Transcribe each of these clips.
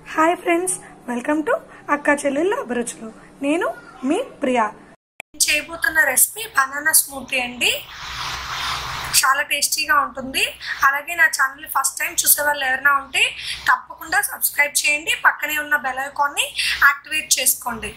hi friends welcome to అక్క చెల్లెళ్ళ అభిరుచులు నేను మీ ప్రియా నేను చేయబోతున్న రెసిపీ బనానా స్మూతీ అండి చాలా టేస్టీగా ఉంటుంది అలాగే నా ఛానల్ ఫస్ట్ టైం చూసే వాళ్ళు ఎవరైనా ఉంటే తప్పకుండా సబ్స్క్రైబ్ చేయండి పక్కనే ఉన్న బెల్ ఐకాన్ని యాక్టివేట్ చేసుకోండి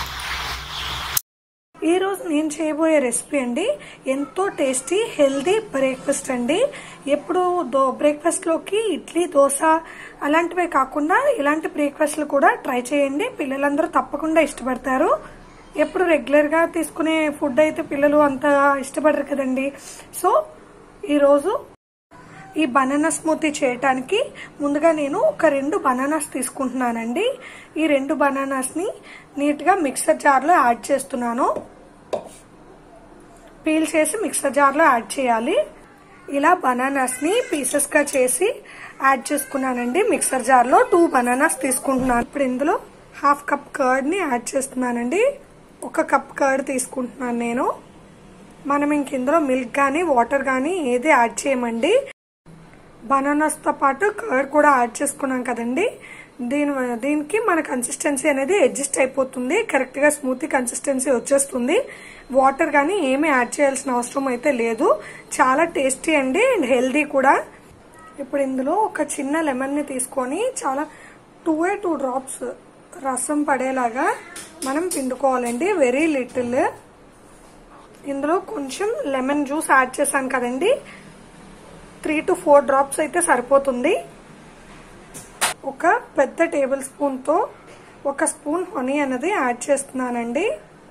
ఈరోజు నేను చేయబోయే రెసిపీ అండి ఎంతో టేస్టీ హెల్దీ బ్రేక్ఫాస్ట్ అండి ఎప్పుడు దో బ్రేక్ఫాస్ట్లోకి ఇడ్లీ దోశ అలాంటివే కాకుండా ఇలాంటి బ్రేక్ఫాస్ట్లు కూడా ట్రై చేయండి పిల్లలందరూ తప్పకుండా ఇష్టపడతారు ఎప్పుడు రెగ్యులర్గా తీసుకునే ఫుడ్ అయితే పిల్లలు అంత ఇష్టపడరు కదండి సో ఈరోజు ఈ బనానా స్మూతీ చేయటానికి ముందుగా నేను ఒక రెండు బనానాస్ తీసుకుంటున్నానండి ఈ రెండు బనానాస్ని నీట్గా మిక్సర్ జార్లో యాడ్ చేస్తున్నాను పీల్ చేసి మిక్సర్ జార్లో యాడ్ చేయాలి ఇలా బనానాస్ని పీసెస్గా చేసి యాడ్ చేసుకున్నానండి మిక్సర్ జార్లో టూ బనానాస్ తీసుకుంటున్నాను ఇప్పుడు ఇందులో హాఫ్ కప్ కర్డ్ని యాడ్ చేస్తున్నానండి ఒక కప్ కర్డ్ తీసుకుంటున్నాను నేను మనం ఇంక ఇందులో మిల్క్ కానీ వాటర్ కానీ ఏది యాడ్ చేయమండి బనానాస్తో పాటు కర్డ్ కూడా యాడ్ చేసుకున్నాం కదండి దీని దీనికి మన కన్సిస్టెన్సీ అనేది అడ్జస్ట్ అయిపోతుంది కరెక్ట్గా స్మూతీ కన్సిస్టెన్సీ వచ్చేస్తుంది వాటర్ కానీ ఏమీ యాడ్ చేయాల్సిన అవసరం అయితే లేదు చాలా టేస్టీ అండి అండ్ హెల్దీ కూడా ఇప్పుడు ఇందులో ఒక చిన్న లెమన్ని తీసుకొని చాలా టూ ఏ టూ డ్రాప్స్ రసం పడేలాగా మనం పిండుకోవాలండి వెరీ లిటిల్ ఇందులో కొంచెం లెమన్ జ్యూస్ యాడ్ చేశాను కదండి త్రీ టు ఫోర్ డ్రాప్స్ అయితే సరిపోతుంది ఒక పెద్ద టేబుల్ స్పూన్తో ఒక స్పూన్ హనీ అనేది యాడ్ చేస్తున్నానండి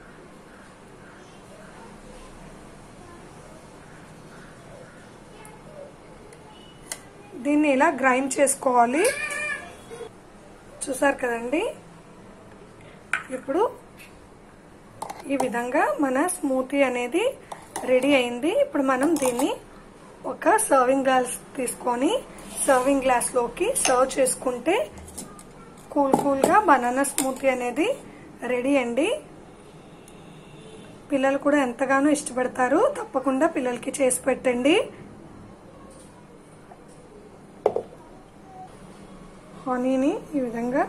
దీన్ని ఇలా గ్రైండ్ చేసుకోవాలి చూసారు కదండి ఇప్పుడు ఈ విధంగా మన స్మూతీ అనేది రెడీ అయింది ఇప్పుడు మనం దీన్ని ఒక సర్వింగ్ గ్లాస్ తీసుకొని సర్వింగ్ గ్లాస్లోకి సర్వ్ చేసుకుంటే కూల్ కూల్గా బనానా స్మూతీ అనేది రెడీ అండి పిల్లలు కూడా ఎంతగానో ఇష్టపడతారు తప్పకుండా పిల్లలకి చేసి పెట్టండి హనీని ఈ విధంగా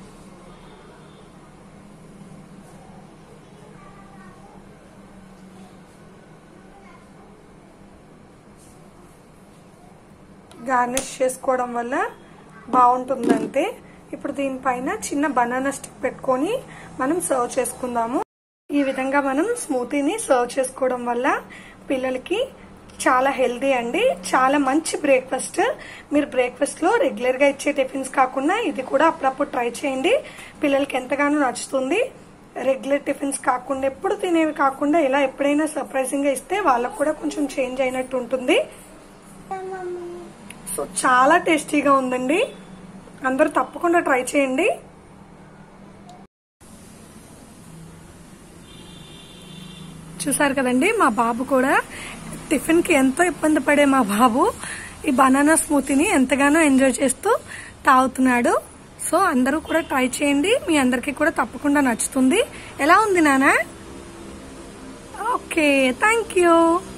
గార్నిష్ చేసుకోవడం వల్ల బాగుంటుందంటే ఇప్పుడు దీనిపైన చిన్న బనానా స్టిక్ పెట్టుకొని మనం సర్వ్ చేసుకుందాము ఈ విధంగా మనం స్మూతీని సర్వ్ చేసుకోవడం వల్ల పిల్లలకి చాలా హెల్దీ అండి చాలా మంచి బ్రేక్ఫాస్ట్ మీరు బ్రేక్ఫాస్ట్ లో రెగ్యులర్ గా ఇచ్చే టిఫిన్స్ కాకుండా ఇది కూడా అప్పుడప్పుడు ట్రై చేయండి పిల్లలకి ఎంతగానో నచ్చుతుంది రెగ్యులర్ టిఫిన్స్ కాకుండా ఎప్పుడు తినేవి కాకుండా ఇలా ఎప్పుడైనా సర్ప్రైజింగ్ గా ఇస్తే వాళ్ళకు కూడా కొంచెం చేంజ్ అయినట్టు ఉంటుంది సో చాలా టేస్టీగా ఉందండి అందరూ తప్పకుండా ట్రై చేయండి చూసారు కదండి మా బాబు కూడా టిఫిన్ కి ఎంతో ఇబ్బంది పడే మా బాబు ఈ బనానా స్మూతీని ఎంతగానో ఎంజాయ్ చేస్తూ తాగుతున్నాడు సో అందరూ కూడా ట్రై చేయండి మీ అందరికీ కూడా తప్పకుండా నచ్చుతుంది ఎలా ఉంది నానా ఓకే థ్యాంక్ యూ